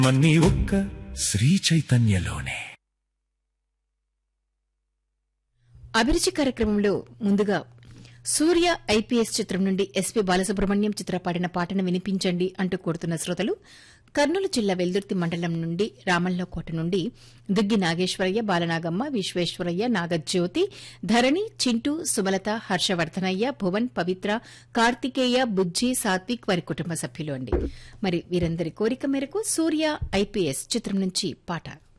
మన్నీ ఒక్క శ్రీ చైతన్యలోనే అభిరుచి కార్యక్రమంలో ముందుగా సూర్య ఐపీఎస్ చిత్రం నుండి ఎస్పీ బాలసుబ్రహ్మణ్యం చిత్ర పాడిన పాటను వినిపించండి అంటూ కోరుతున్న శ్రోతలు కర్నూలు జిల్లా వెల్దుర్తి మండలం నుండి రామల్లకోట నుండి దుగ్గి నాగేశ్వరయ్య బాలనాగమ్మ విశ్వేశ్వరయ్య నాగజ్యోతి ధరణి చింటూ సుమలత హర్షవర్ధనయ్య భువన్ పవిత్ర కార్తికేయ బుజ్జి సాత్విక్ వారి కుటుంబ సభ్యులు అండి మరి వీరందరి కోరిక మేరకు సూర్య ఐపీఎస్ చిత్రం నుంచి పాట